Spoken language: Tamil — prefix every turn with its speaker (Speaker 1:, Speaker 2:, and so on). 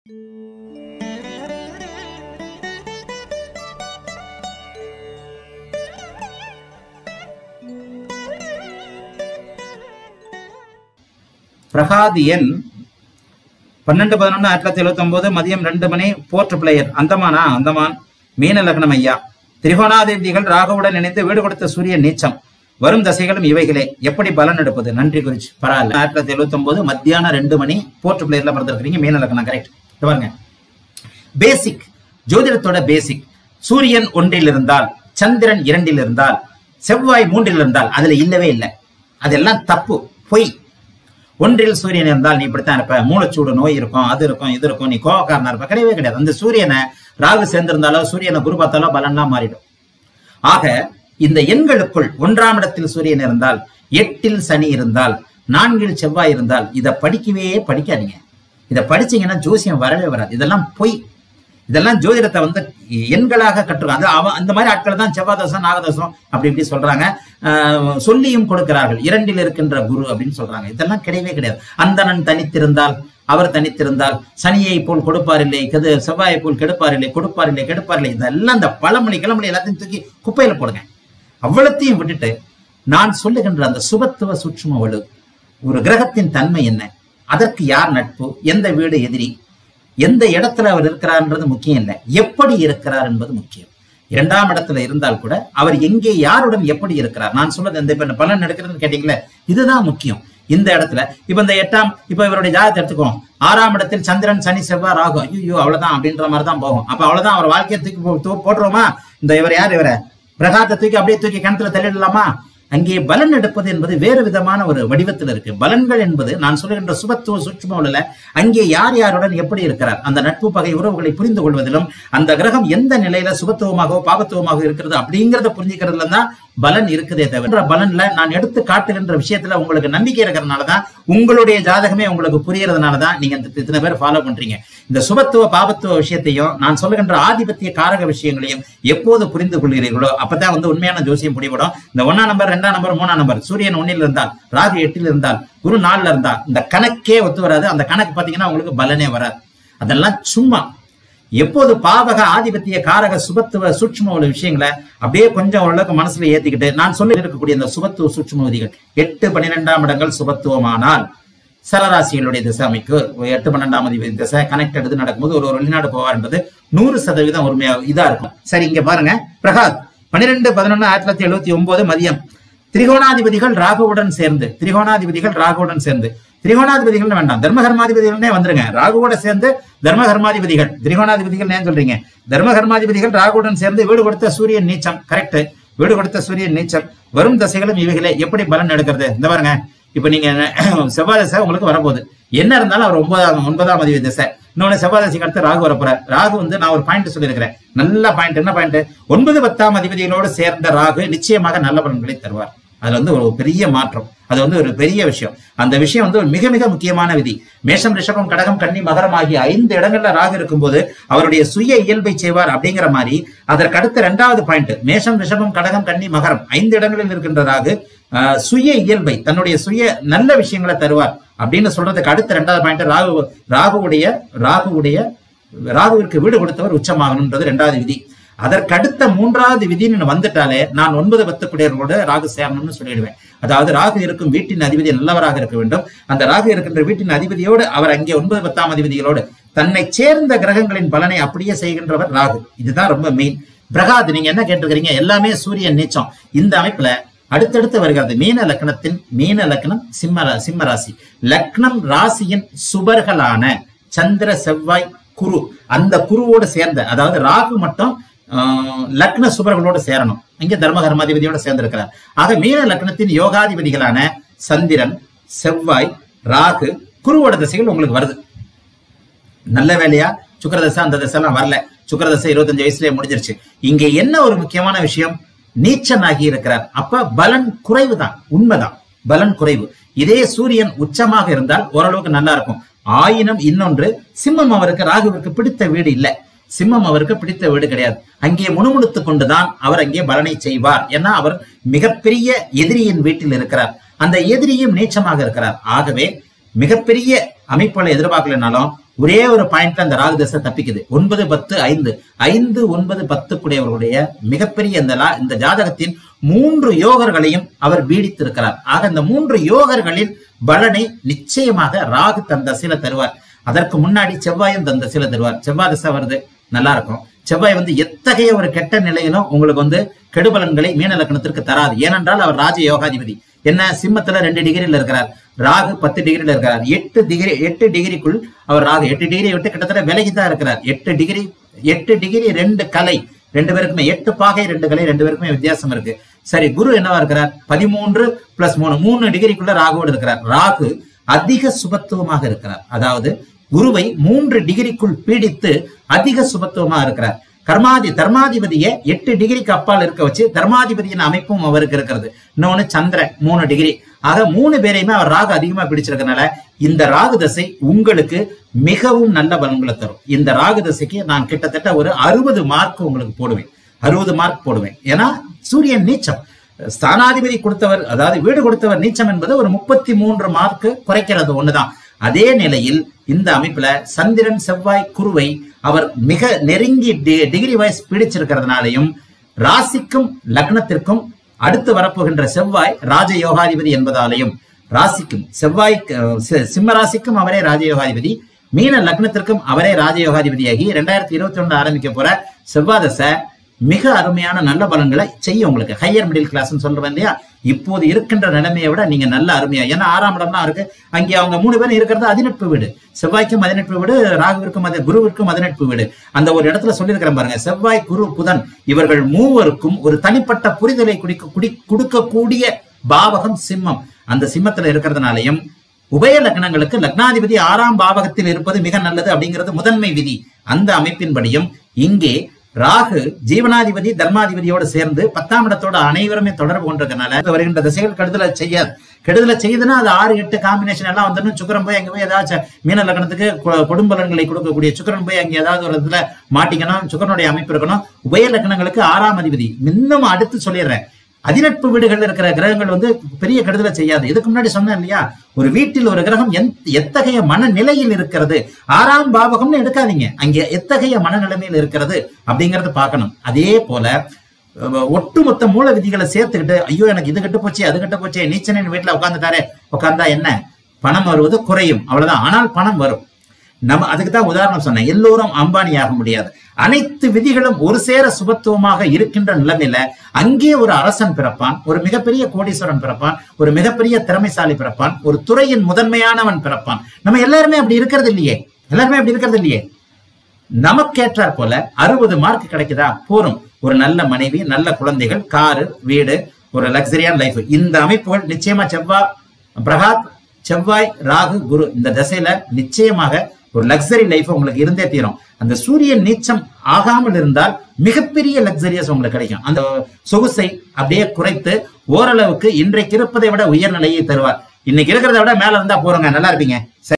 Speaker 1: பிரகாத் எண் பன்னெண்டு பதினொன்று ஆயிரத்தி தொள்ளாயிரத்தி எழுபத்தி ஒன்பது மதியம் ரெண்டு மணி போர்ட் பிளேயர் அந்தமானா அந்தமான் மீன லக்னம் ஐயா திரிகோணாதிபதிகள் ராகுவுடன் இணைந்து வீடு கொடுத்த சூரியன் நீச்சம் வரும் தசைகளும் இவைகளே எப்படி பலன் எடுப்பது நன்றி குறிச்சு பரவாயில்ல ஆயிரத்தி தொள்ளாயிரத்தி எழுபத்தி ஒன்பது மத்தியானம் ரெண்டு மணி போர்ட் பிளேயர்ல பிறந்திருக்கிறீங்க மீன லக்னம் கரெக்ட் பாருங்க பேசிக் ஜோதிடத்தோட பேசிக் சூரியன் ஒன்றில் இருந்தால் சந்திரன் இரண்டில் இருந்தால் செவ்வாய் மூன்றில் இருந்தால் அதுல இல்லவே இல்லை அதெல்லாம் தப்பு பொய் ஒன்றில் சூரியன் இருந்தால் நீ இப்படித்தான் இருப்ப மூளைச்சூடு நோய் இருக்கும் அது இருக்கும் இது இருக்கும் நீ கோவக்காரனா இருப்ப கிடையவே கிடையாது அந்த சூரியனை ராகு சேர்ந்திருந்தாலோ சூரியனை குரு பார்த்தாலோ பலன்லாம் மாறிடும் ஆக இந்த எண்களுக்குள் ஒன்றாம் இடத்தில் சூரியன் இருந்தால் எட்டில் சனி இருந்தால் நான்கில் செவ்வாய் இருந்தால் இதை படிக்கவே படிக்காதீங்க இதை படிச்சீங்கன்னா ஜோசியம் வரவே வராது இதெல்லாம் பொய் இதெல்லாம் ஜோதிடத்தை வந்து எண்களாக கற்றுக்கோ அது அவன் அந்த மாதிரி ஆட்கள் தான் செவ்வாதசம் நாகதசம் அப்படி இப்படி சொல்றாங்க ஆஹ் சொல்லியும் கொடுக்கிறார்கள் இரண்டில் இருக்கின்ற குரு அப்படின்னு சொல்றாங்க இதெல்லாம் கிடையவே கிடையாது அந்தணன் தனித்திருந்தால் அவர் தனித்திருந்தால் சனியை போல் கொடுப்பார் இல்லை கெது செவ்வாயை போல் கெடுப்பார் இல்லை கொடுப்பார் இல்லை கெடுப்பார் இல்லை இதெல்லாம் இந்த பழமொழி கிளமொழி எல்லாத்தையும் தூக்கி குப்பையில போடுங்க அவ்வளத்தையும் விட்டுட்டு நான் சொல்லுகின்ற அந்த சுபத்துவ சூட்சும வலு ஒரு கிரகத்தின் தன்மை என்ன அதற்கு யார் நட்பு எந்த வீடு எதிரி எந்த இடத்துல அவர் இருக்கிறார்ன்றது முக்கியம் இல்லை எப்படி இருக்கிறார் என்பது முக்கியம் இரண்டாம் இடத்துல இருந்தால் கூட அவர் எங்கே யாருடன் எப்படி இருக்கிறார் நான் சொன்னது இந்த இப்ப பலன் எடுக்கிறதுன்னு கேட்டீங்களே இதுதான் முக்கியம் இந்த இடத்துல இப்ப இந்த எட்டாம் இப்ப இவருடைய ஜாதகத்தை எடுத்துக்குவோம் ஆறாம் இடத்தில் சந்திரன் சனி செவ்வாய் ராகு ஐயோ அவ்வளவுதான் அப்படின்ற மாதிரி தான் போகும் அப்ப அவ்வளவுதான் அவர் வாழ்க்கையை தூக்கி போ- தூ- போட்டுருவோமா இந்த இவர் யார் இவரை பிரகாத்தை தூக்கி அப்படியே தூக்கி கிணத்துல தள்ளிடலாமா அங்கே பலன் எடுப்பது என்பது வேறு விதமான ஒரு வடிவத்தில் இருக்கு பலன்கள் என்பது நான் சொல்லுகின்ற சுபத்துவ சூட்சும அங்கே யார் யாருடன் எப்படி இருக்கிறார் அந்த நட்பு பகை உறவுகளை புரிந்து கொள்வதிலும் அந்த கிரகம் எந்த நிலையில சுபத்துவமாகவோ பாபத்துவமாக இருக்கிறது அப்படிங்கறத புரிஞ்சுக்கிறதுல தான் பலன் இருக்குதே தவிர பலன்ல நான் எடுத்து காட்டுகின்ற விஷயத்துல உங்களுக்கு நம்பிக்கை இருக்கிறதுனால தான் உங்களுடைய ஜாதகமே உங்களுக்கு புரியறதுனால தான் நீங்க இந்த இத்தனை பேர் ஃபாலோ பண்றீங்க இந்த சுபத்துவ பாபத்துவ விஷயத்தையும் நான் சொல்லுகின்ற ஆதிபத்திய காரக விஷயங்களையும் எப்போது புரிந்து கொள்கிறீர்களோ அப்பதான் வந்து உண்மையான ஜோசியம் பிடிபடும் இந்த ஒன்னாம் நம்பர் ரெண்டாம் நம்பர் மூணாம் நம்பர் சூரியன் ஒன்னில் இருந்தால் ராகு எட்டில் இருந்தால் குரு நாலுல இருந்தால் இந்த கணக்கே ஒத்து வராது அந்த கணக்கு பாத்தீங்கன்னா உங்களுக்கு பலனே வராது அதெல்லாம் சும்மா எப்போது பாவக ஆதிபத்திய காரக சுபத்துவ சூட்சும உள்ள விஷயங்களை அப்படியே கொஞ்சம் ஓரளவுக்கு மனசுல ஏத்திக்கிட்டு நான் சொல்லி இருக்கக்கூடிய இந்த சுபத்துவ சூட்சும விதிகள் எட்டு பன்னிரெண்டாம் இடங்கள் சுபத்துவமானால் சரராசிகளுடைய திசை அமைக்கு ஒரு எட்டு பன்னெண்டாம் அதிபதி திசை கனெக்ட் எடுத்து நடக்கும்போது ஒரு ஒரு வெளிநாடு போவார்ன்றது நூறு சதவீதம் உண்மையா இதா இருக்கும் சரி இங்க பாருங்க பிரகாத் பன்னிரெண்டு பதினொன்னு ஆயிரத்தி தொள்ளாயிரத்தி எழுபத்தி ஒன்பது மதியம் திரிகோணாதிபதிகள் ராகுவுடன் சேர்ந்து திரிகோணாதிபதிகள் ராகுவுடன் சேர்ந்து திரிகோணாதிபதிகள் வேண்டாம் தர்மகர்மாதிபதிகள்னே வந்துருங்க ராகுவோட சேர்ந்து தர்மகர்மாதிபதிகள் திரிகோணாதிபதிகள் ஏன் சொல்றீங்க தர்மகர்மாதிபதிகள் ராகுவுடன் சேர்ந்து வீடு கொடுத்த சூரியன் நீச்சம் கரெக்ட் வீடு கொடுத்த சூரியன் நீச்சம் வரும் தசைகளும் இவைகளே எப்படி பலன் எடுக்கிறது இந்த பாருங்க இப்ப நீங்க செவ்வாய் தசை உங்களுக்கு வரப்போகுது என்ன இருந்தாலும் அவர் ஒன்பதாம் ஒன்பதாம் அதிபதி திசை இன்னொன்னு செவ்வாய் தசைக்கு அடுத்து ராகு வரப்போற ராகு வந்து நான் ஒரு பாயிண்ட் சொல்லியிருக்கிறேன் நல்ல பாயிண்ட் என்ன பாயிண்ட் ஒன்பது பத்தாம் அதிபதிகளோடு சேர்ந்த ராகு நிச்சயமாக நல்ல பலன்களை தருவார் அதுல வந்து ஒரு பெரிய மாற்றம் அது வந்து ஒரு பெரிய விஷயம் அந்த விஷயம் வந்து ஒரு மிக மிக முக்கியமான விதி மேஷம் ரிஷபம் கடகம் கன்னி மகரம் ஆகிய ஐந்து இடங்கள்ல ராகு இருக்கும்போது அவருடைய சுய இயல்பை செய்வார் அப்படிங்கிற மாதிரி அதற்கு அடுத்த இரண்டாவது பாயிண்ட் மேஷம் ரிஷபம் கடகம் கன்னி மகரம் ஐந்து இடங்களில் இருக்கின்ற ராகு ஆஹ், சுய இயல்பை தன்னுடைய சுய நல்ல விஷயங்களை தருவார் அப்படின்னு சொல்றதுக்கு அடுத்த இரண்டாவது பாயிண்ட் ராகு ராகுவுடைய ராகுவுடைய ராகுவிற்கு வீடு கொடுத்தவர் உச்சமாகணும்ன்றது இரண்டாவது விதி அதற்கு அடுத்த மூன்றாவது விதின்னு வந்துட்டாலே நான் ஒன்பது பத்து குடியர்களோட ராகு சேரணும்னு சொல்லிடுவேன் அதாவது ராகு இருக்கும் வீட்டின் அதிபதி நல்லவராக இருக்க வேண்டும் அந்த ராகு இருக்கின்ற வீட்டின் அதிபதியோடு அவர் அங்கே ஒன்பது பத்தாம் அதிபதிகளோடு தன்னை சேர்ந்த கிரகங்களின் பலனை அப்படியே செய்கின்றவர் ராகு இதுதான் ரொம்ப மெயின் பிரகாத் நீங்க என்ன கேட்டிருக்கிறீங்க எல்லாமே சூரியன் நீச்சம் இந்த அமைப்புல அடுத்தடுத்து வருகிறது மீன லக்னத்தின் மீன லக்னம் சிம்ம ரா- சிம்ம ராசி லக்னம் ராசியின் சுபர்களான சந்திர செவ்வாய் குரு அந்த குருவோடு சேர்ந்த அதாவது ராகு மட்டும் ஆஹ், லக்ன சுபர்களோடு சேரணும் இங்க தர்மகர்மாதிபதியோட சேர்ந்திருக்கிறார் ஆக மீன லக்னத்தின் யோகாதிபதிகளான சந்திரன் செவ்வாய் ராகு குருவோட திசைகள் உங்களுக்கு வருது நல்ல வேலையா சுக்கரதசை அந்த தசைலாம் வரல சுக்கரதசை இருபத்தஞ்சு வயசுலயே முடிஞ்சிருச்சு இங்க என்ன ஒரு முக்கியமான விஷயம் நீச்சனாகி இருக்கிறார் அப்ப பலன் குறைவு தான் உண்மைதான் பலன் குறைவு இதே சூரியன் உச்சமாக இருந்தால் ஓரளவுக்கு நல்லா இருக்கும் ஆயினும் இன்னொன்று சிம்மம் அவருக்கு ராகுவிற்கு பிடித்த வீடு இல்ல சிம்மம் அவருக்கு பிடித்த வீடு கிடையாது அங்கே முணுமுணுத்துக் கொண்டுதான் அவர் அங்கே பலனை செய்வார் ஏன்னா அவர் மிகப்பெரிய எதிரியின் வீட்டில் இருக்கிறார் அந்த எதிரியும் நீச்சமாக இருக்கிறார் ஆகவே மிகப்பெரிய அமைப்புகளை எதிர்பார்க்கலனாலும் ஒரே ஒரு பாயிண்ட்ல அந்த ராகு தசை தப்பிக்குது ஒன்பது பத்து ஐந்து ஐந்து ஒன்பது பத்துக்குடையவர்களுடைய மிகப்பெரிய இந்த லா- இந்த ஜாதகத்தின் மூன்று யோகர்களையும் அவர் பீடித்திருக்கிறார் ஆக இந்த மூன்று யோகர்களின் பலனை நிச்சயமாக ராகு தன் தசையில தருவார் அதற்கு முன்னாடி செவ்வாயும் தன் தசையில தருவார் செவ்வாய் தசை வருது நல்லா இருக்கும் செவ்வாய் வந்து எத்தகைய ஒரு கெட்ட நிலையிலும் உங்களுக்கு வந்து கெடுபலன்களை மீன லக்னத்திற்கு தராது ஏனென்றால் அவர் ராஜ யோகாதிபதி என்ன சிம்மத்துல ரெண்டு டிகிரில இருக்கிறார் ராகு பத்து டிகிரில இருக்கிறார் எட்டு டிகிரி எட்டு டிகிரிக்குள் அவர் ராகு எட்டு டிகிரி விட்டு கிட்டத்தட்ட விலகி தான் இருக்கிறார் எட்டு டிகிரி எட்டு டிகிரி ரெண்டு கலை ரெண்டு பேருக்குமே எட்டு பாகை ரெண்டு கலை ரெண்டு பேருக்குமே வித்தியாசம் இருக்கு சரி குரு என்னவா இருக்கிறார் பதிமூன்று பிளஸ் மூணு மூணு டிகிரிக்குள்ள ராகுவோடு இருக்கிறார் ராகு அதிக சுபத்துவமாக இருக்கிறார் அதாவது குருவை மூன்று டிகிரிக்குள் பீடித்து அதிக சுபத்துவமா இருக்கிறார் கர்மாதி தர்மாதிபதியை எட்டு டிகிரிக்கு அப்பால் இருக்க வச்சு தர்மாதிபதியின் அமைப்பும் அவருக்கு இருக்கிறது இன்னொன்னு சந்திரன் மூணு டிகிரி ஆக மூணு பேரையுமே அவர் ராகு அதிகமா பிடிச்சிருக்கனால இந்த ராகு தசை உங்களுக்கு மிகவும் நல்ல பலன்களை தரும் இந்த ராகு தசைக்கு நான் கிட்டத்தட்ட ஒரு அறுபது மார்க் உங்களுக்கு போடுவேன் அறுபது மார்க் போடுவேன் ஏன்னா சூரியன் நீச்சம் ஸ்தானாதிபதி கொடுத்தவர் அதாவது வீடு கொடுத்தவர் நீச்சம் என்பது ஒரு முப்பத்தி மூன்று மார்க் குறைக்கிறது ஒண்ணுதான் அதே நிலையில் இந்த அமைப்புல சந்திரன் செவ்வாய் குருவை அவர் மிக நெருங்கி டி- டிகிரி வைஸ் பிடிச்சிருக்கிறதுனாலையும் ராசிக்கும் லக்னத்திற்கும் அடுத்து வரப்போகின்ற செவ்வாய் ராஜ யோகாதிபதி என்பதாலையும் ராசிக்கும் செவ்வாய் சிம்ம ராசிக்கும் அவரே ராஜயோகாதிபதி மீன லக்னத்திற்கும் அவரே ராஜயோகாதிபதியாகி ரெண்டாயிரத்தி இருபத்தி ஒண்ணு ஆரம்பிக்க போற செவ்வாதசை மிக அருமையான நல்ல பலன்களை செய்யும் உங்களுக்கு ஹையர் மிடில் கிளாஸ் சொல்றேன் இல்லையா இப்போது இருக்கின்ற நிலைமையை விட நீங்க நல்ல அருமையா ஏன்னா ஆறாம் இடம்லாம் இருக்கு அங்கே அவங்க மூணு பேரும் இருக்கிறது அதிநட்பு வீடு செவ்வாய்க்கும் அதிநட்பு வீடு ராகுவிற்கும் அது குருவிற்கும் அதிநட்பு வீடு அந்த ஒரு இடத்துல சொல்லியிருக்கிறேன் பாருங்க செவ்வாய் குரு புதன் இவர்கள் மூவருக்கும் ஒரு தனிப்பட்ட புரிதலை குடிக்க குடி கொடுக்கக்கூடிய பாவகம் சிம்மம் அந்த சிம்மத்துல இருக்கிறதுனாலையும் உபய லக்னங்களுக்கு லக்னாதிபதி ஆறாம் பாவகத்தில் இருப்பது மிக நல்லது அப்படிங்கிறது முதன்மை விதி அந்த அமைப்பின்படியும் இங்கே ராகு ஜீவனாதிபதி தர்மாதிபதியோடு சேர்ந்து பத்தாம் இடத்தோட அனைவருமே தொடர்பு கொண்டிருக்கனால வருகின்ற திசைகள் கெடுதலை செய்யாது கெடுதலை செய்யுதுன்னா அது ஆறு எட்டு காம்பினேஷன் எல்லாம் வந்துன்னு சுக்கரன் போய் அங்க போய் ஏதாச்சும் மீன லக்னத்துக்கு கொ- கொடும்பலன்களை கொடுக்கக்கூடிய சுக்கரன் போய் அங்க ஏதாவது ஒரு இடத்துல மாட்டிக்கணும் சுக்கரனுடைய அமைப்பு இருக்கணும் உபய லக்னங்களுக்கு ஆறாம் அதிபதி இன்னும் அடுத்து சொல்லிடுறேன் அதிநட்பு வீடுகள் இருக்கிற கிரகங்கள் வந்து பெரிய கெடுதலை செய்யாது இதுக்கு முன்னாடி சொன்னேன் இல்லையா ஒரு வீட்டில் ஒரு கிரகம் எந்த- எத்தகைய மனநிலையில் இருக்கிறது ஆறாம் பாவகம்னு எடுக்காதீங்க அங்கே எத்தகைய மனநிலைமையில் இருக்கிறது அப்படிங்கறத பார்க்கணும் அதே போல அஹ், ஒட்டுமொத்த மூல விதிகளை சேர்த்துக்கிட்டு ஐயோ எனக்கு இது கெட்டு போச்சு அது கெட்டு போச்சு நீச்சனின் வீட்டுல உட்காந்துட்டாரே உட்கார்ந்தா என்ன பணம் வருவது குறையும் அவ்வளவுதான் ஆனால் பணம் வரும் நம்ம அதுக்கு தான் உதாரணம் சொன்னேன் எல்லோரும் அம்பானி ஆக முடியாது அனைத்து விதிகளும் ஒரு சேர சுபத்துவமாக இருக்கின்ற நிலைமையில அங்கே ஒரு அரசன் பிறப்பான் ஒரு மிகப்பெரிய கோடீஸ்வரன் பிறப்பான் ஒரு மிகப்பெரிய திறமைசாலி பிறப்பான் ஒரு துறையின் முதன்மையானவன் பிறப்பான் நம்ம எல்லாருமே அப்படி இருக்கிறது இல்லையே எல்லாருமே அப்படி இருக்கிறது இல்லையே நமக்கேற்றாற் போல அறுபது மார்க் கிடைக்குதா போரும் ஒரு நல்ல மனைவி நல்ல குழந்தைகள் காரு வீடு ஒரு லக்ஸரியான லைஃப் இந்த அமைப்புகள் நிச்சயமா செவ்வாய் பிரகாத் செவ்வாய் ராகு குரு இந்த தசையில நிச்சயமாக ஒரு லக்ஸரி லைஃப் உங்களுக்கு இருந்தே தீரும் அந்த சூரியன் நீச்சம் ஆகாமல் இருந்தால் மிகப்பெரிய லக்ஸரியஸ் உங்களுக்கு கிடைக்கும் அந்த சொகுசை அப்படியே குறைத்து ஓரளவுக்கு இன்றைக்கு இருப்பதை விட உயர்நிலையை தருவார் இன்னைக்கு இருக்கிறத விட மேல இருந்தா போறோங்க நல்லா இருப்பீங்க